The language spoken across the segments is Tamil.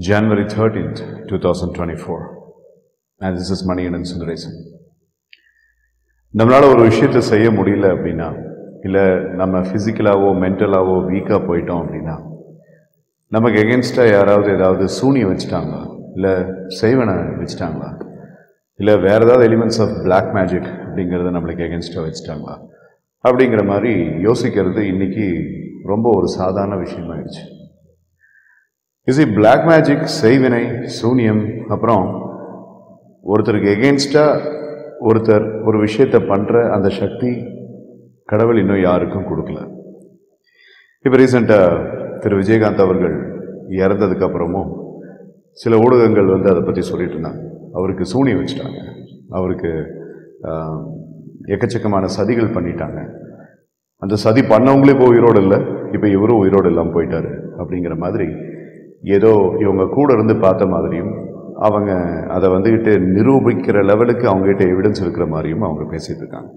January 13th, 2024. And this is Maniganan Sundaresan. நம்மளால் ஒரு விஷயத்தை செய்ய முடியல அப்படின்னா இல்லை நம்ம ஃபிசிக்கலாவோ மென்டலாவோ வீக்காக போயிட்டோம் அப்படின்னா நமக்கு எகென்ஸ்டாக யாராவது ஏதாவது சூனியம் வச்சுட்டாங்களா இல்லை செய்வனை வச்சுட்டாங்களா இல்லை வேறு ஏதாவது எலிமெண்ட்ஸ் ஆஃப் பிளாக் மேஜிக் அப்படிங்கிறத நம்மளுக்கு எகென்ஸ்டாக வச்சுட்டாங்களா அப்படிங்கிற மாதிரி யோசிக்கிறது இன்னைக்கு ரொம்ப ஒரு சாதாரண விஷயமாயிடுச்சு இஸ் பிளாக் மேஜிக் செய்வினை சூனியம் அப்புறம் ஒருத்தருக்கு எகென்ஸ்டாக ஒருத்தர் ஒரு விஷயத்தை பண்ணுற அந்த சக்தி கடவுள் இன்னும் யாருக்கும் கொடுக்கல இப்போ ரீசெண்டாக திரு விஜயகாந்த் அவர்கள் இறந்ததுக்கு அப்புறமும் சில ஊடகங்கள் வந்து அதை பற்றி சொல்லிட்டு இருந்தாங்க அவருக்கு சூனியம் வச்சுட்டாங்க அவருக்கு ஆஹ், எக்கச்சக்கமான சதிகள் பண்ணிட்டாங்க அந்த சதி பண்ணவங்களே இப்போ உயிரோடு இல்லை இப்போ இவரும் உயிரோடு இல்லாமல் போயிட்டாரு அப்படிங்கிற மாதிரி ஏதோ இவங்க கூட இருந்து பார்த்த மாதிரியும் அவங்க அதை வந்துக்கிட்டு நிரூபிக்கிற லெவலுக்கு அவங்ககிட்ட எவிடன்ஸ் இருக்கிற மாதிரியும் அவங்க பேசிட்டு இருக்காங்க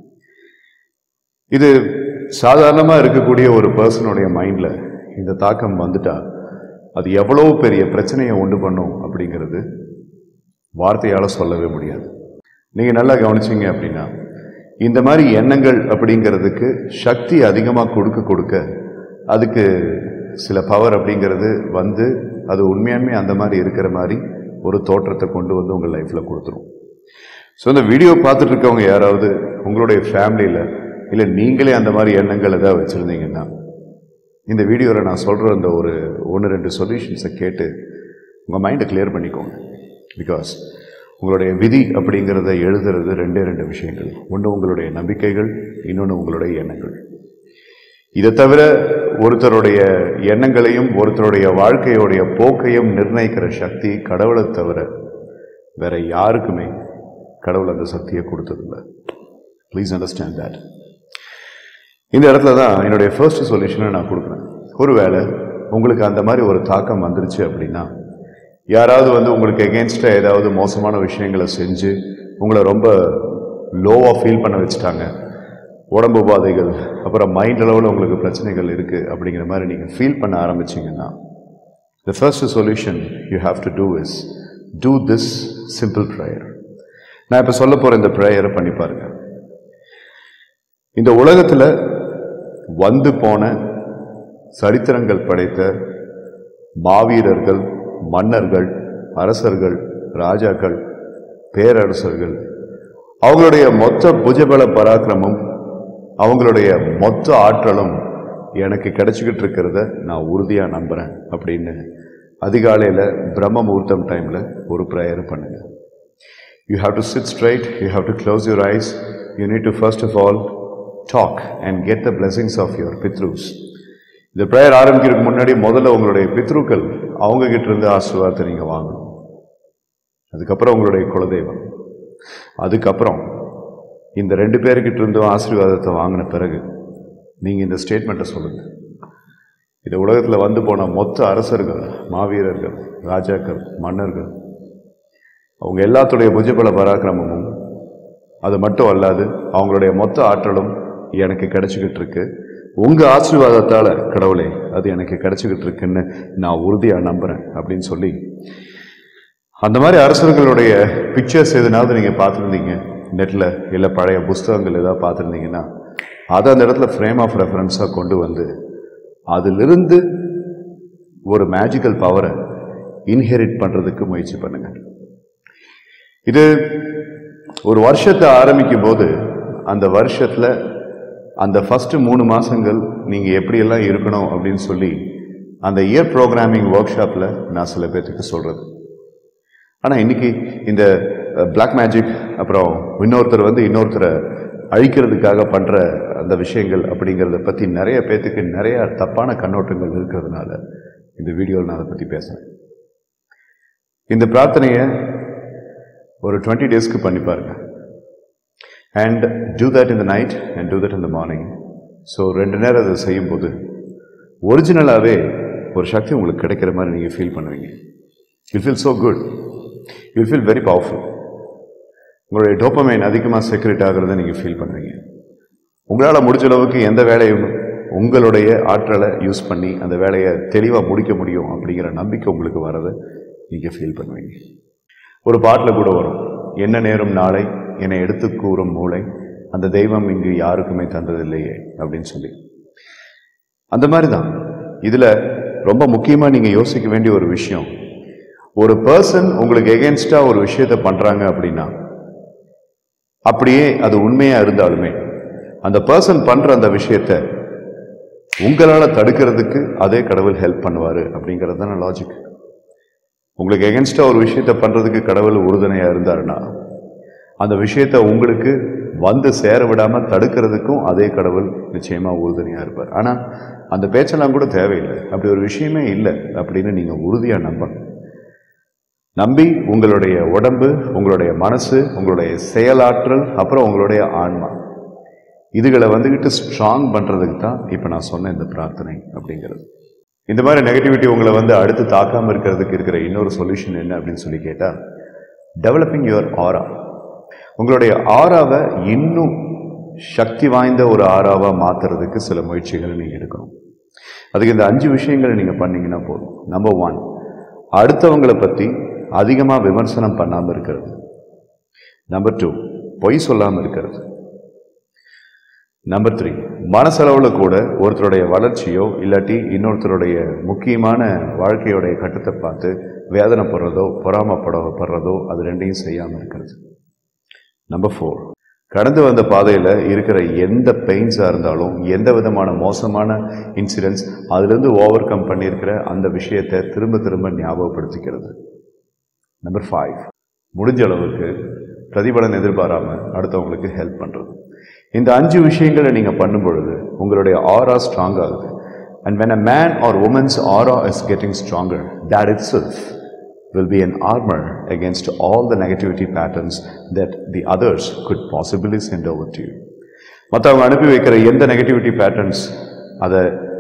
இது சாதாரணமாக இருக்கக்கூடிய ஒரு பர்சனுடைய மைண்டில் இந்த தாக்கம் வந்துட்டா அது எவ்வளோ பெரிய பிரச்சனையை உண்டு பண்ணும் அப்படிங்கிறது வார்த்தையால் சொல்லவே முடியாது நீங்கள் நல்லா கவனிச்சீங்க அப்படின்னா இந்த மாதிரி எண்ணங்கள் அப்படிங்கிறதுக்கு சக்தி அதிகமாக கொடுக்க கொடுக்க அதுக்கு சில பவர் அப்படிங்கிறது வந்து அது உண்மையாலுமே அந்த மாதிரி இருக்கிற மாதிரி ஒரு தோற்றத்தை கொண்டு வந்து உங்கள் லைஃப்பில் கொடுத்துரும் ஸோ இந்த வீடியோ பார்த்துட்டு இருக்கவங்க யாராவது உங்களுடைய ஃபேமிலியில் இல்லை நீங்களே அந்த மாதிரி எண்ணங்கள் ஏதாவது வச்சுருந்தீங்கன்னா இந்த வீடியோவில் நான் சொல்கிற அந்த ஒரு ஒன்று ரெண்டு சொல்யூஷன்ஸை கேட்டு உங்கள் மைண்டை கிளியர் பண்ணிக்கோங்க பிகாஸ் உங்களுடைய விதி அப்படிங்கிறத எழுதுறது ரெண்டே ரெண்டு விஷயங்கள் ஒன்று உங்களுடைய நம்பிக்கைகள் இன்னொன்று உங்களுடைய எண்ணங்கள் இதை தவிர ஒருத்தருடைய எண்ணங்களையும் ஒருத்தருடைய வாழ்க்கையோடைய போக்கையும் நிர்ணயிக்கிற சக்தி கடவுளை தவிர வேற யாருக்குமே கடவுள் அந்த சக்தியை கொடுத்ததில்லை ப்ளீஸ் அண்டர்ஸ்டாண்ட் தட் இந்த இடத்துல தான் என்னுடைய ஃபர்ஸ்ட் சொல்யூஷனை நான் கொடுக்குறேன் ஒருவேளை உங்களுக்கு அந்த மாதிரி ஒரு தாக்கம் வந்துருச்சு அப்படின்னா யாராவது வந்து உங்களுக்கு எகென்ஸ்டாக ஏதாவது மோசமான விஷயங்களை செஞ்சு உங்களை ரொம்ப லோவாக ஃபீல் பண்ண வச்சுட்டாங்க உடம்பு உபாதைகள் அப்புறம் மைண்ட் அளவில் உங்களுக்கு பிரச்சனைகள் இருக்குது அப்படிங்கிற மாதிரி நீங்கள் ஃபீல் பண்ண ஆரம்பிச்சிங்கன்னா the first solution you have to do is do this simple prayer நான் இப்போ சொல்ல போகிற இந்த ப்ரேயரை பண்ணி பாருங்க இந்த உலகத்தில் வந்து போன சரித்திரங்கள் படைத்த மாவீரர்கள் மன்னர்கள் அரசர்கள் ராஜாக்கள் பேரரசர்கள் அவங்களுடைய மொத்த புஜபல பராக்கிரமும் அவங்களுடைய மொத்த ஆற்றலும் எனக்கு கிடைச்சிக்கிட்டு இருக்கிறத நான் உறுதியாக நம்புகிறேன் அப்படின்னு அதிகாலையில் பிரம்ம முகூர்த்தம் டைமில் ஒரு ப்ரேயர் பண்ணுங்க you have to sit straight you have to close your eyes you need to first of all talk and get the blessings of your பித்ரூஸ் இந்த ப்ரேயர் ஆரம்பிக்கிறதுக்கு முன்னாடி முதல்ல உங்களுடைய பித்ருக்கள் அவங்க கிட்ட இருந்து ஆசீர்வாதத்தை நீங்கள் வாங்கணும் அதுக்கப்புறம் உங்களுடைய குலதெய்வம் அதுக்கப்புறம் இந்த ரெண்டு பேர்கிட்ட இருந்தும் ஆசீர்வாதத்தை வாங்கின பிறகு நீங்கள் இந்த ஸ்டேட்மெண்ட்டை சொல்லுங்கள் இந்த உலகத்தில் வந்து போன மொத்த அரசர்கள் மாவீரர்கள் ராஜாக்கள் மன்னர்கள் அவங்க எல்லாத்துடைய புஜபல பராக்கிரமமும் அது மட்டும் அல்லாது அவங்களுடைய மொத்த ஆற்றலும் எனக்கு கிடைச்சிக்கிட்டு இருக்கு உங்கள் ஆசீர்வாதத்தால் கடவுளே அது எனக்கு கிடைச்சிக்கிட்டு இருக்குன்னு நான் உறுதியாக நம்புகிறேன் அப்படின்னு சொல்லி அந்த மாதிரி அரசர்களுடைய பிக்சர்ஸ் எதுனாவது நீங்கள் பார்த்துருந்தீங்க நெட்டில் இல்லை பழைய புஸ்தகங்கள் ஏதாவது பார்த்துருந்தீங்கன்னா அதை அந்த இடத்துல ஃப்ரேம் ஆஃப் ரெஃபரன்ஸாக கொண்டு வந்து அதிலிருந்து ஒரு மேஜிக்கல் பவரை இன்ஹெரிட் பண்ணுறதுக்கு முயற்சி பண்ணுங்க இது ஒரு வருஷத்தை ஆரம்பிக்கும் போது அந்த வருஷத்தில் அந்த ஃபஸ்ட்டு மூணு மாதங்கள் நீங்கள் எப்படியெல்லாம் இருக்கணும் அப்படின்னு சொல்லி அந்த இயர் ப்ரோக்ராமிங் ஒர்க் ஷாப்பில் நான் சில பேர்த்துக்கு சொல்கிறது ஆனால் இன்னைக்கு இந்த பிளாக் மேஜிக் அப்புறம் இன்னொருத்தர் வந்து இன்னொருத்தரை அழிக்கிறதுக்காக பண்ணுற அந்த விஷயங்கள் அப்படிங்கிறத பற்றி நிறைய பேர்த்துக்கு நிறைய தப்பான கண்ணோட்டங்கள் இருக்கிறதுனால இந்த வீடியோவில் நான் அதை பற்றி பேசுகிறேன் இந்த பிரார்த்தனையை ஒரு டுவெண்ட்டி டேஸ்க்கு பண்ணி பாருங்க and do that in the night and do that in the morning so ரெண்டு நேரம் அதை செய்யும்போது ஒரிஜினலாகவே ஒரு சக்தி உங்களுக்கு கிடைக்கிற மாதிரி நீங்கள் ஃபீல் பண்ணுவீங்க you feel so good you feel very powerful உங்களுடைய டோப்பமைன் அதிகமாக செக்ரெட் ஆகிறத நீங்கள் ஃபீல் பண்ணுவீங்க உங்களால் முடிஞ்ச அளவுக்கு எந்த வேலையும் உங்களுடைய ஆற்றலை யூஸ் பண்ணி அந்த வேலையை தெளிவாக முடிக்க முடியும் அப்படிங்கிற நம்பிக்கை உங்களுக்கு வரதை நீங்கள் ஃபீல் பண்ணுவீங்க ஒரு பாட்டில் கூட வரும் என்ன நேரம் நாளை என்னை எடுத்து கூறும் மூளை அந்த தெய்வம் இங்கு யாருக்குமே தந்ததில்லையே அப்படின்னு சொல்லி அந்த மாதிரி தான் இதில் ரொம்ப முக்கியமாக நீங்கள் யோசிக்க வேண்டிய ஒரு விஷயம் ஒரு பர்சன் உங்களுக்கு எகென்ஸ்டாக ஒரு விஷயத்தை பண்ணுறாங்க அப்படின்னா அப்படியே அது உண்மையாக இருந்தாலுமே அந்த பர்சன் பண்ணுற அந்த விஷயத்தை உங்களால் தடுக்கிறதுக்கு அதே கடவுள் ஹெல்ப் பண்ணுவார் அப்படிங்கிறது தானே லாஜிக் உங்களுக்கு எகென்ஸ்டாக ஒரு விஷயத்தை பண்ணுறதுக்கு கடவுள் உறுதுணையாக இருந்தாருன்னா அந்த விஷயத்தை உங்களுக்கு வந்து சேர விடாமல் தடுக்கிறதுக்கும் அதே கடவுள் நிச்சயமாக உறுதுணையாக இருப்பார் ஆனால் அந்த பேச்செல்லாம் கூட தேவையில்லை அப்படி ஒரு விஷயமே இல்லை அப்படின்னு நீங்கள் உறுதியாக நம்பணும் நம்பி உங்களுடைய உடம்பு உங்களுடைய மனசு உங்களுடைய செயலாற்றல் அப்புறம் உங்களுடைய ஆன்மா இதுகளை வந்துக்கிட்டு ஸ்ட்ராங் பண்ணுறதுக்கு தான் இப்போ நான் சொன்ன இந்த பிரார்த்தனை அப்படிங்கிறது இந்த மாதிரி நெகட்டிவிட்டி உங்களை வந்து அடுத்து தாக்காமல் இருக்கிறதுக்கு இருக்கிற இன்னொரு சொல்யூஷன் என்ன அப்படின்னு சொல்லி கேட்டால் டெவலப்பிங் யுவர் ஆரா உங்களுடைய ஆராவை இன்னும் சக்தி வாய்ந்த ஒரு ஆராவாக மாற்றுறதுக்கு சில முயற்சிகளை நீங்கள் எடுக்கணும் அதுக்கு இந்த அஞ்சு விஷயங்களை நீங்கள் பண்ணீங்கன்னா போதும் நம்பர் ஒன் அடுத்தவங்களை பற்றி அதிகமாக விமர்சனம் பண்ணாமல் இருக்கிறது நம்பர் டூ பொய் சொல்லாமல் இருக்கிறது நம்பர் த்ரீ மனசளவில் கூட ஒருத்தருடைய வளர்ச்சியோ இல்லாட்டி இன்னொருத்தருடைய முக்கியமான வாழ்க்கையோடைய கட்டத்தை பார்த்து வேதனைப்படுறதோ பொறாமப்படப்படுறதோ அது ரெண்டையும் செய்யாமல் இருக்கிறது நம்பர் ஃபோர் கடந்து வந்த பாதையில் இருக்கிற எந்த பெயின்ஸாக இருந்தாலும் எந்த விதமான மோசமான இன்சிடென்ட்ஸ் அதுலேருந்து ஓவர் கம் பண்ணியிருக்கிற அந்த விஷயத்தை திரும்ப திரும்ப ஞாபகப்படுத்திக்கிறது நம்பர் ஃபைவ் முடிஞ்ச அளவுக்கு பிரதிபலன் எதிர்பாராமல் அடுத்தவங்களுக்கு ஹெல்ப் பண்ணுறது இந்த அஞ்சு விஷயங்களை நீங்கள் பண்ணும் பொழுது உங்களுடைய ஆரா ஸ்ட்ராங் ஆகுது and when a man or woman's aura is getting stronger that itself will be an armor against all the negativity patterns that the others could possibly send over to you. மற்றவங்க அனுப்பி வைக்கிற எந்த நெகட்டிவிட்டி பேட்டர்ன்ஸ் அதை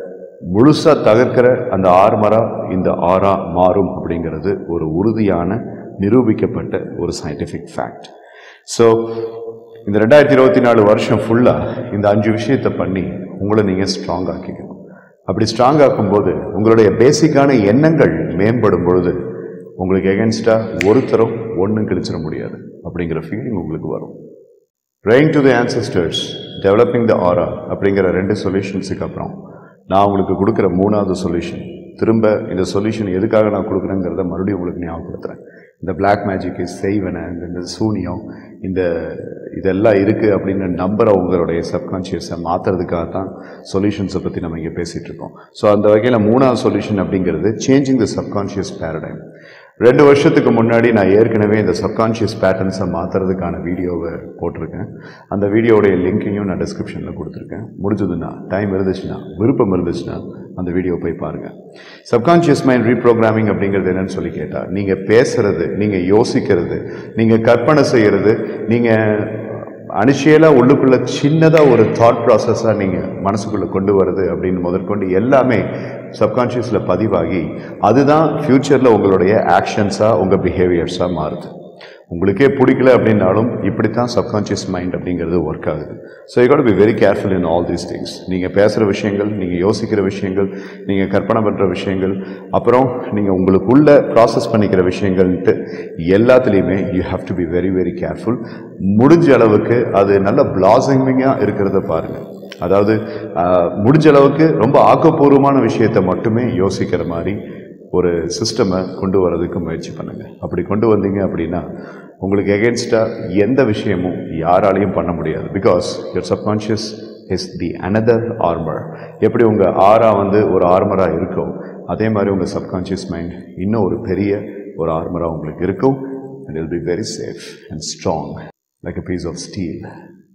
முழுசாக தகர்க்கிற அந்த ஆர்மரா இந்த ஆரா மாறும் அப்படிங்கிறது ஒரு உறுதியான நிரூபிக்கப்பட்ட ஒரு சயின்டிஃபிக் ஃபேக்ட் ஸோ இந்த ரெண்டாயிரத்தி இருபத்தி நாலு வருஷம் ஃபுல்லாக இந்த அஞ்சு விஷயத்தை பண்ணி உங்களை நீங்கள் ஸ்ட்ராங் ஆக்கிக்கணும் அப்படி ஸ்ட்ராங் ஆக்கும்போது உங்களுடைய பேசிக்கான எண்ணங்கள் மேம்படும் பொழுது உங்களுக்கு எகென்ஸ்டாக ஒருத்தரும் ஒன்றும் கிழிச்சிட முடியாது அப்படிங்கிற ஃபீலிங் உங்களுக்கு வரும் praying to the ancestors developing the aura அப்படிங்கிற ரெண்டு சொல்யூஷன்ஸுக்கு அப்புறம் நான் உங்களுக்கு கொடுக்குற மூணாவது சொல்யூஷன் திரும்ப இந்த சொல்யூஷன் எதுக்காக நான் கொடுக்குறேங்கிறத மறுபடியும் உங்களுக்கு ஞாபகப்படுத்துகிறேன் இந்த பிளாக் மேஜிக்கு செய்வனை இந்த இந்த சூனியம் இந்த இதெல்லாம் இருக்குது அப்படின்னு நம்பரை உங்களுடைய சப்கான்ஷியஸை மாற்றுறதுக்காக தான் சொல்யூஷன்ஸை பற்றி நம்ம இங்கே பேசிகிட்டு இருக்கோம் ஸோ அந்த வகையில் மூணாவது சொல்யூஷன் அப்படிங்கிறது சேஞ்சிங் த சப்கான்ஷியஸ் பேரடைம் ரெண்டு வருஷத்துக்கு முன்னாடி நான் ஏற்கனவே இந்த சப்கான்ஷியஸ் பேட்டர்ன்ஸை மாற்றுறதுக்கான வீடியோவை போட்டிருக்கேன் அந்த வீடியோடைய லிங்க்கையும் நான் டிஸ்கிரிப்ஷனில் கொடுத்துருக்கேன் முடிஞ்சதுன்னா டைம் இருந்துச்சுன்னா விருப்பம் இருந்துச்சுன்னா அந்த வீடியோ போய் பாருங்கள் சப்கான்ஷியஸ் மைண்ட் ரீப்ரோக்ராமிங் அப்படிங்கிறது என்னன்னு சொல்லி கேட்டால் நீங்கள் பேசுறது நீங்கள் யோசிக்கிறது நீங்கள் கற்பனை செய்கிறது நீங்கள் அனிஷியலாக உள்ளுக்குள்ளே சின்னதாக ஒரு தாட் ப்ராசஸாக நீங்கள் மனசுக்குள்ளே கொண்டு வருது அப்படின்னு முதற்கொண்டு எல்லாமே சப்கான்ஷியஸில் பதிவாகி அதுதான் ஃப்யூச்சரில் உங்களுடைய ஆக்ஷன்ஸாக உங்கள் பிஹேவியர்ஸாக மாறுது உங்களுக்கே பிடிக்கல அப்படின்னாலும் இப்படித்தான் சப்கான்ஷியஸ் மைண்ட் அப்படிங்கிறது ஒர்க் ஆகுது so you got be very careful in all these things நீங்கள் பேசுகிற விஷயங்கள் நீங்கள் யோசிக்கிற விஷயங்கள் நீங்கள் கற்பனை பண்ணுற விஷயங்கள் அப்புறம் நீங்கள் உங்களுக்குள்ள ப்ராசஸ் பண்ணிக்கிற விஷயங்கள்ன்ட்டு எல்லாத்துலேயுமே you have to be very very careful முடிஞ்ச அளவுக்கு அது நல்ல பிளாசிங்கிங்காக இருக்கிறத பாருங்கள் அதாவது ஆஹ், முடிஞ்ச அளவுக்கு ரொம்ப ஆக்கப்பூர்வமான விஷயத்தை மட்டுமே யோசிக்கிற மாதிரி ஒரு சிஸ்டமை கொண்டு வரதுக்கு முயற்சி பண்ணுங்கள் அப்படி கொண்டு வந்தீங்க அப்படின்னா உங்களுக்கு எகென்ஸ்டாக எந்த விஷயமும் யாராலையும் பண்ண முடியாது because your subconscious is the another armour எப்படி உங்கள் ஆரா வந்து ஒரு ஆர்மராக இருக்கோ அதே மாதிரி உங்கள் சப்கான்ஷியஸ் மைண்ட் இன்னும் ஒரு பெரிய ஒரு ஆர்மராக உங்களுக்கு இருக்கும் and I'll be very safe and strong like a piece of steel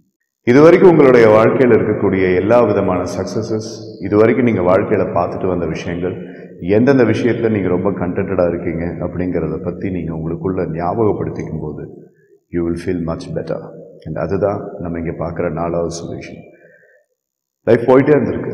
இது வரைக்கும் உங்களுடைய வாழ்க்கையில் இருக்கக்கூடிய எல்லா விதமான சக்ஸஸஸ் இது வரைக்கும் நீங்கள் வாழ்க்கையில் பார்த்துட்டு வந்த விஷயங்கள் எந்தெந்த விஷயத்தில் நீங்கள் ரொம்ப கண்டென்டாக இருக்கீங்க அப்படிங்கிறத பற்றி நீங்கள் உங்களுக்குள்ள ஞாபகப்படுத்திக்கும் போது you will feel much better and அதுதான் நம்ம இங்கே பார்க்குற நாலாவது சொல்யூஷன் லைஃப் போயிட்டே இருந்திருக்கு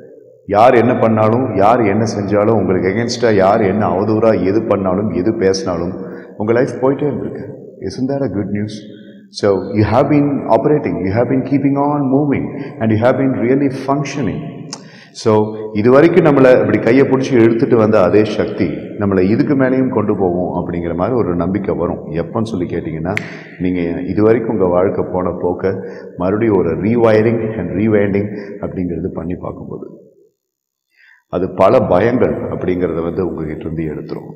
யார் என்ன பண்ணாலும் யார் என்ன செஞ்சாலும் உங்களுக்கு எகென்ஸ்டாக யார் என்ன அவதூறாக எது பண்ணாலும் எது பேசினாலும் உங்கள் லைஃப் போயிட்டே இருந்திருக்கு isn't that a good news so you have been operating you have been keeping on moving and you have been really functioning so இது வரைக்கும் நம்மளை இப்படி கையை பிடிச்சி எடுத்துட்டு வந்த அதே சக்தி நம்மளை இதுக்கு மேலேயும் கொண்டு போவோம் அப்படிங்கிற மாதிரி ஒரு நம்பிக்கை வரும் எப்போன்னு சொல்லி கேட்டிங்கன்னா நீங்கள் இது வரைக்கும் உங்கள் வாழ்க்கை போன போக்க மறுபடியும் ஒரு ரீவயரிங் அண்ட் ரீவைண்டிங் அப்படிங்கிறது பண்ணி பார்க்கும்போது அது பல பயங்கள் அப்படிங்கிறத வந்து உங்ககிட்ட இருந்து எடுத்துரும்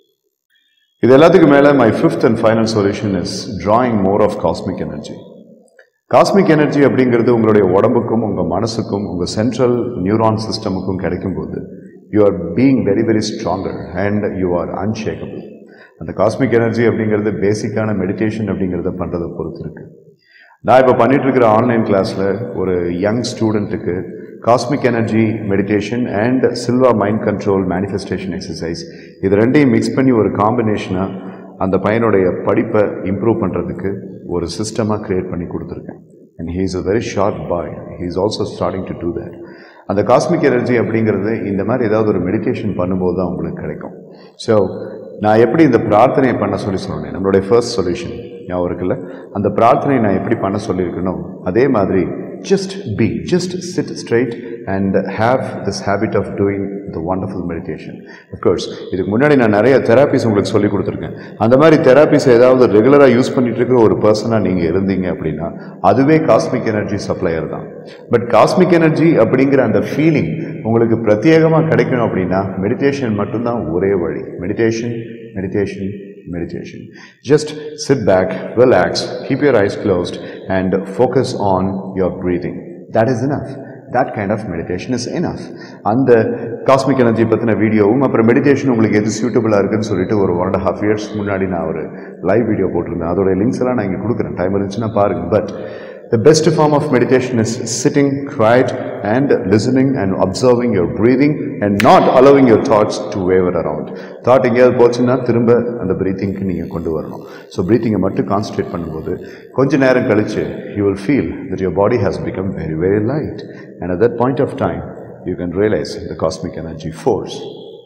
இது எல்லாத்துக்கும் மேலே my fifth and final solution is drawing more of cosmic energy cosmic energy அப்படிங்கிறது உங்களுடைய உடம்புக்கும் உங்கள் மனசுக்கும் உங்கள் சென்ட்ரல் நியூரான் சிஸ்டமுக்கும் கிடைக்கும்போது you are being very very stronger and you are unshakable அந்த காஸ்மிக் எனர்ஜி அப்படிங்கிறது பேசிக்கான மெடிடேஷன் அப்படிங்கிறத பண்ணுறதை பொறுத்து இருக்கு நான் இப்போ பண்ணிட்டு இருக்கிற ஆன்லைன் கிளாஸில் ஒரு யங் ஸ்டூடெண்ட்டுக்கு cosmic energy meditation and Silva mind control manifestation exercise இது ரெண்டையும் மிக்ஸ் பண்ணி ஒரு காம்பினேஷனாக அந்த பையனுடைய படிப்பை இம்ப்ரூவ் பண்ணுறதுக்கு ஒரு சிஸ்டமாக க்ரியேட் பண்ணி கொடுத்துருக்கேன் and he is a very short boy he is also starting to do that அந்த காஸ்மிக் எனர்ஜி அப்படிங்கிறது இந்த மாதிரி ஏதாவது ஒரு மெடிடேஷன் பண்ணும்போது தான் உங்களுக்கு கிடைக்கும் ஸோ நான் எப்படி இந்த பிரார்த்தனையை பண்ண சொல்லி சொன்னேன் நம்மளுடைய ஃபர்ஸ்ட் சொல்யூஷன் ஞாபகம் இருக்குல்ல அந்த பிரார்த்தனையை நான் எப்படி பண்ண சொல்லியிருக்கணும் அதே மாதிரி just be just sit straight and have this habit of doing the wonderful meditation of course இதுக்கு முன்னாடி நான் நிறைய தெராப்பிஸ் உங்களுக்கு சொல்லி கொடுத்துருக்கேன் அந்த மாதிரி தெராப்பிஸ் ஏதாவது ரெகுலராக யூஸ் பண்ணிட்டு இருக்கிற ஒரு பர்சனாக நீங்கள் இருந்தீங்க அப்படின்னா அதுவே காஸ்மிக் எனர்ஜி சப்ளையர் தான் பட் காஸ்மிக் எனர்ஜி அப்படிங்கிற அந்த ஃபீலிங் உங்களுக்கு பிரத்யேகமாக கிடைக்கணும் அப்படின்னா மெடிடேஷன் மட்டும்தான் ஒரே வழி meditation meditation meditation. Just sit back, relax, keep your eyes closed, and focus on your breathing. That is enough. That kind of meditation is enough. அந்த காஸ்மிக் எனர்ஜி பற்றின வீடியோவும் அப்புறம் மெடிடேஷன் உங்களுக்கு எது சூட்டபுளாக இருக்குன்னு சொல்லிட்டு ஒரு ஒன் அண்ட் ஹாஃப் இயர்ஸ் முன்னாடி நான் ஒரு லைவ் வீடியோ போட்டிருந்தேன் அதோட லிங்க்ஸ் எல்லாம் நான் இங்கே கொடுக்குறேன் டைம் இருந்துச்சுன்னா பாருங்க but The best form of meditation is sitting quiet and listening and observing your breathing and not allowing your thoughts to waver around. Thought எங்கேயாவது போச்சுன்னா திரும்ப அந்த பிரீத்திங்க்கு நீங்கள் கொண்டு வரணும் ஸோ பிரீத்திங்கை மட்டும் கான்சன்ட்ரேட் பண்ணும்போது கொஞ்ச நேரம் கழிச்சு you will feel that your body has become very very light and at that point of time you can realize the cosmic energy force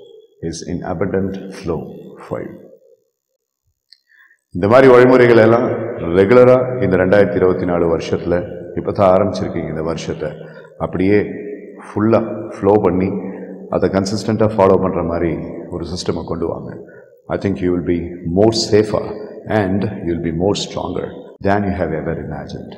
is in abundant flow for you. இந்த மாதிரி வழிமுறைகள் எல்லாம் ரெகுலராக இந்த ரெண்டாயிரத்தி இருபத்தி நாலு வருஷத்தில் இப்போ தான் ஆரம்பிச்சிருக்கீங்க இந்த வருஷத்தை அப்படியே ஃபுல்லாக ஃப்ளோ பண்ணி அதை கன்சிஸ்டண்ட்டாக ஃபாலோ பண்ணுற மாதிரி ஒரு சிஸ்டமை கொண்டு வாங்க I think you will be more safer and you will be more stronger than you have ever imagined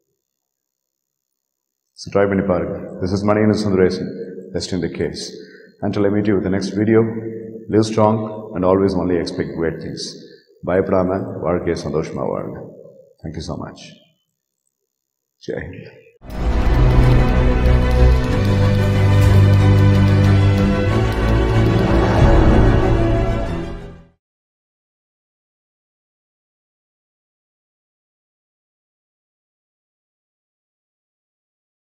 so try பண்ணி பாருங்க this is Mani Sundaresan best in the case until I meet you with the next video live strong and always only expect great things பயப்படாமல் வாழ்க்கையை சந்தோஷமாக வாழுங்க thank you so much Jai Hind